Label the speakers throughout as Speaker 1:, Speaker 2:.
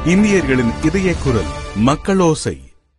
Speaker 1: இந்தியர்களின் இதய குரல் மக்களோசை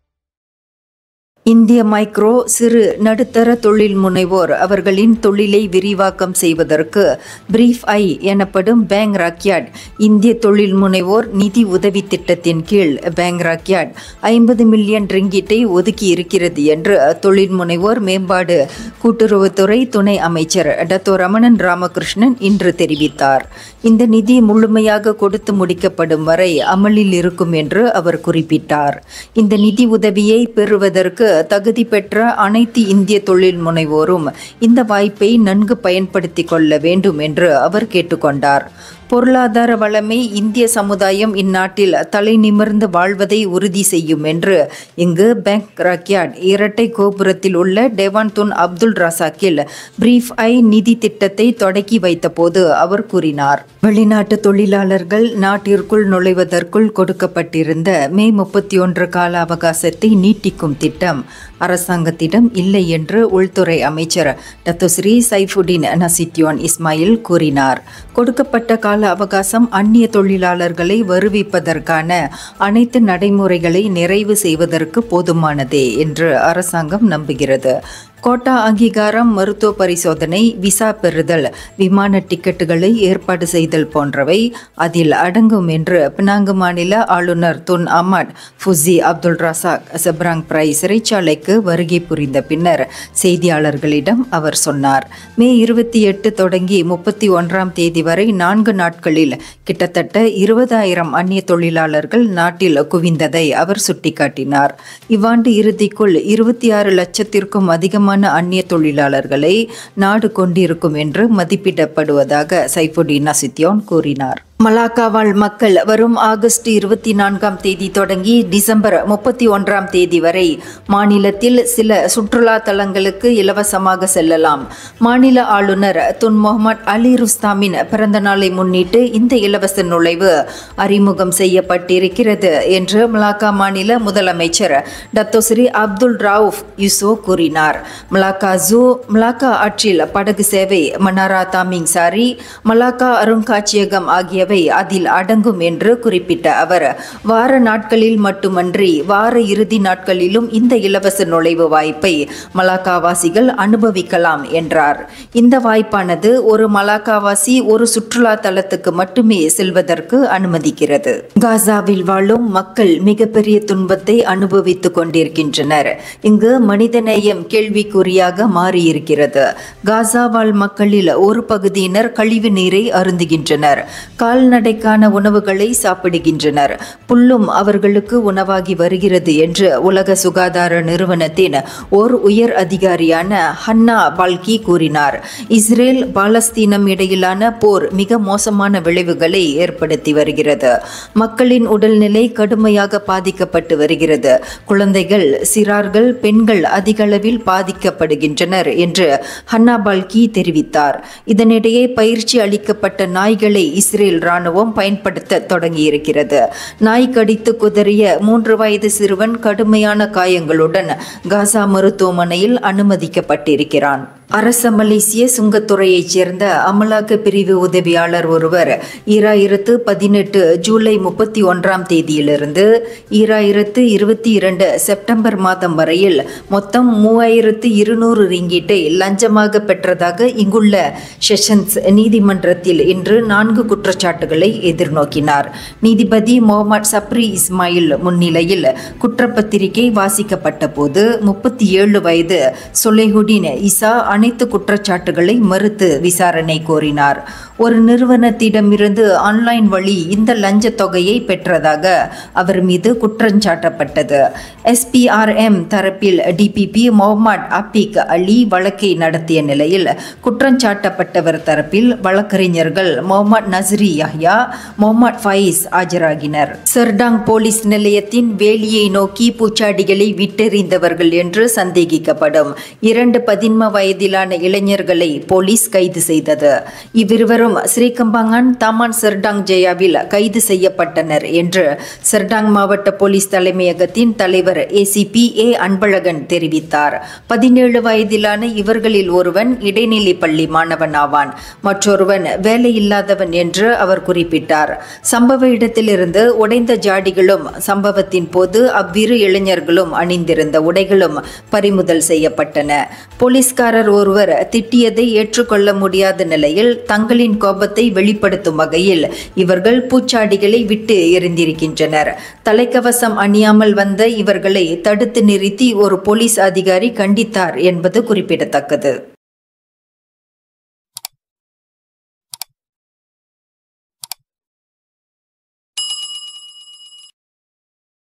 Speaker 2: இந்திய மைக்ரோ சிறு நடுத்தர தொழில் முனைவோர் அவர்களின் தொழிலை விரிவாக்கம் செய்வதற்கு பிரீஃப் ஐ எனப்படும் பேங்க் ராக்யாட் இந்திய தொழில் முனைவோர் நிதி உதவி திட்டத்தின் கீழ் பேங்க் ராக்யாட் ஐம்பது மில்லியன் ரிங்கிட்டை ஒதுக்கி இருக்கிறது என்று தொழில் முனைவோர் மேம்பாடு கூட்டுறவுத்துறை துணை அமைச்சர் டத்தோ ரமணன் ராமகிருஷ்ணன் இன்று தெரிவித்தார் இந்த நிதி முழுமையாக கொடுத்து முடிக்கப்படும் வரை அமலில் இருக்கும் என்று அவர் குறிப்பிட்டார் இந்த நிதி உதவியை பெறுவதற்கு தகுதி பெற்ற அனைத்து இந்திய தொழில் முனைவோரும் இந்த வாய்ப்பை நன்கு பயன்படுத்திக் கொள்ள வேண்டும் என்று அவர் கேட்டுக்கொண்டார் பொருளாதார வளமை இந்திய சமுதாயம் இந்நாட்டில் தலை நிமிர்ந்து வாழ்வதை உறுதி செய்யும் என்று இங்கு பேங்க் ராக்யாட் இரட்டை கோபுரத்தில் உள்ள டெவான் துன் அப்துல் ரசாக்கில் பிரீஃப் ஐ நிதி திட்டத்தை தொடக்கி வைத்தபோது அவர் கூறினார் வெளிநாட்டு தொழிலாளர்கள் நாட்டிற்குள் நுழைவதற்குள் கொடுக்கப்பட்டிருந்த மே முப்பத்தி ஒன்று கால அவகாசத்தை நீட்டிக்கும் திட்டம் அரசாங்கத்திடம் இல்லை என்று உள்துறை அமைச்சர் டத்துஸ்ரீ சைஃபுடின் நசித்யோன் இஸ்மாயில் கூறினார் கொடுக்கப்பட்ட கால அவகாசம் அந்நிய தொழிலாளர்களை வருவிப்பதற்கான அனைத்து நடைமுறைகளை நிறைவு செய்வதற்கு போதுமானதே என்று அரசாங்கம் நம்புகிறது கோட்டா அங்கீகாரம் மருத்துவ பரிசோதனை விசா பெறுதல் விமான டிக்கெட்டுகளை ஏற்பாடு செய்தல் போன்றவை அதில் அடங்கும் என்று பினாங்கு மாநில ஆளுநர் Tun Ahmad Fuzi Abdul Razak Seberang Perai சிறைச்சாலைக்கு வருகை புரிந்த பின்னர் செய்தியாளர்களிடம் அவர் சொன்னார் மே இருபத்தி எட்டு தொடங்கி முப்பத்தி ஒன்றாம் தேதி வரை நான்கு நாட்களில் கிட்டத்தட்ட இருபதாயிரம் அந்நிய தொழிலாளர்கள் நாட்டில் குவிந்ததை அவர் சுட்டிக்காட்டினார் இவ்வாண்டு இறுதிக்குள் இருபத்தி ஆறு லட்சத்திற்கும் அதிகமான அந்நிய தொழிலாளர்களை நாடு கொண்டிருக்கும் என்று மதிப்பிடப்படுவதாக சைஃபுடின் நசித்யோன் கூறினார் மலாக்கா வாழ் மக்கள் வரும் ஆகஸ்ட் இருபத்தி நான்காம் தேதி தொடங்கி டிசம்பர் முப்பத்தி ஒன்றாம் தேதி வரை மாநிலத்தில் சில சுற்றுலா தலங்களுக்கு இலவசமாக செல்லலாம் மாநில ஆளுநர் துன் முகமது அலி ருஸ்தாமின் பிறந்த நாளை முன்னிட்டு இந்த இலவச நுழைவு அறிமுகம் செய்யப்பட்டிருக்கிறது என்று மலாக்கா மாநில முதலமைச்சர் டத்தோஸ்ரீ அப்துல் ரவுஃப் யூசோ கூறினார் மலாக்கா ஜூ மலாக்கா ஆற்றில் படகு சேவை மனாரா தாமிங் சாரி மலாக்கா அருங்காட்சியகம் ஆகிய ஆகியவை அதில் அடங்கும் என்று குறிப்பிட்ட அவர் வார நாட்களில் மட்டுமன்றி வார இறுதி நாட்களிலும் இந்த இலவச நுழைவு வாய்ப்பை மலாக்காவாசிகள் அனுபவிக்கலாம் என்றார் இந்த வாய்ப்பானது ஒரு மலாக்காவாசி ஒரு சுற்றுலா தலத்துக்கு மட்டுமே செல்வதற்கு அனுமதிக்கிறது காசாவில் வாழும் மக்கள் மிகப்பெரிய துன்பத்தை அனுபவித்துக் கொண்டிருக்கின்றனர் இங்கு மனிதநேயம் கேள்விக்குறியாக மாறியிருக்கிறது காசா வாழ் மக்களில் ஒரு பகுதியினர் கழிவு நீரை அருந்துகின்றனர் கால்நடைக்கான உணவுகளை சாப்பிடுகின்றனர் புல்லும் அவர்களுக்கு உணவாகி வருகிறது என்று உலக சுகாதார நிறுவனத்தின் ஓர் உயர் அதிகாரியான ஹன்னா பால்கி கூறினார் இஸ்ரேல் பாலஸ்தீனம் இடையிலான போர் மிக மோசமான விளைவுகளை ஏற்படுத்தி வருகிறது மக்களின் உடல்நிலை கடுமையாக பாதிக்கப்பட்டு வருகிறது குழந்தைகள் சிறார்கள் பெண்கள் அதிக அளவில் பாதிக்கப்படுகின்றனர் என்று ஹன்னா பால்கி தெரிவித்தார் இதனிடையே பயிற்சி அளிக்கப்பட்ட நாய்களை இஸ்ரேல் ராணுவம் பயன்படுத்த தொடங்கியிருக்கிறது நாய் கடித்து குதறிய மூன்று வயது சிறுவன் கடுமையான காயங்களுடன் காசா மருத்துவமனையில் அனுமதிக்கப்பட்டிருக்கிறான் அரச மலேசிய சுங்கத்துறையைச் சேர்ந்த அமலாக்க பிரிவு உதவியாளர் ஒருவர் ஈராயிரத்து பதினெட்டு ஜூலை முப்பத்தி ஒன்றாம் தேதியிலிருந்து ஈராயிரத்து இருபத்தி இரண்டு செப்டம்பர் மாதம் வரையில் மொத்தம் மூவாயிரத்து இருநூறு ரிங்கீட்டை லஞ்சமாக பெற்றதாக இங்குள்ள செஷன்ஸ் நீதிமன்றத்தில் இன்று நான்கு குற்றச்சாட்டுகளை எதிர்நோக்கினார் நீதிபதி முகமது சப்ரி இஸ்மாயில் முன்னிலையில் குற்றப்பத்திரிகை வாசிக்கப்பட்ட போது முப்பத்தி ஏழு வயது சொலேஹுடின் இசா அனைத்து குற்றச்சாட்டுகளை மறுத்து விசாரணை கோரினார் ஒரு நிறுவனத்திடமிருந்து ஆன்லைன் வழி இந்த லஞ்ச தொகையை பெற்றதாக அவர் மீது குற்றஞ்சாட்டப்பட்டது எஸ்பிஆர்எம் தரப்பில் டிபிபி முகமது அபிக் அலி வழக்கை நடத்திய நிலையில் குற்றஞ்சாட்டப்பட்டவர் தரப்பில் வழக்கறிஞர்கள் Mohamed Nasri Yahya Mohamed Faiz ஆஜராகினர் சர்டாங் போலீஸ் நிலையத்தின் வேலியை நோக்கி பூச்சாடிகளை விட்டெறிந்தவர்கள் என்று சந்தேகிக்கப்படும் இரண்டு பதின்ம வயதில் வயதிலான இளைஞர்களை போலீஸ் கைது செய்தது இவ்விருவரும் ஸ்ரீகம்பாங்கன் தாமான் செர்டாங் ஜெயாவில் கைது செய்யப்பட்டனர் என்று செர்டாங் மாவட்ட போலீஸ் தலைமையகத்தின் தலைவர் ஏசிபி ஏ அன்பழகன் தெரிவித்தார் பதினேழு வயதிலான இவர்களில் ஒருவன் இடைநிலை பள்ளி மாணவன் ஆவான் மற்றொருவன் வேலையில்லாதவன் என்று அவர் குறிப்பிட்டார் சம்பவ இடத்திலிருந்து உடைந்த ஜாடிகளும் சம்பவத்தின் போது அவ்விரு இளைஞர்களும் அணிந்திருந்த உடைகளும் பறிமுதல் செய்யப்பட்டன போலீஸ்காரர் ஒருவர் திட்டியதை ஏற்றுக்கொள்ள முடியாத நிலையில் தங்களின் கோபத்தை வெளிப்படுத்தும் வகையில் இவர்கள் பூச்சாடிகளை விட்டு எறிந்திருக்கின்றனர் தலைக்கவசம் அணியாமல் வந்த இவர்களை தடுத்து நிறுத்தி ஒரு போலீஸ் அதிகாரி கண்டித்தார் என்பது குறிப்பிடத்தக்கது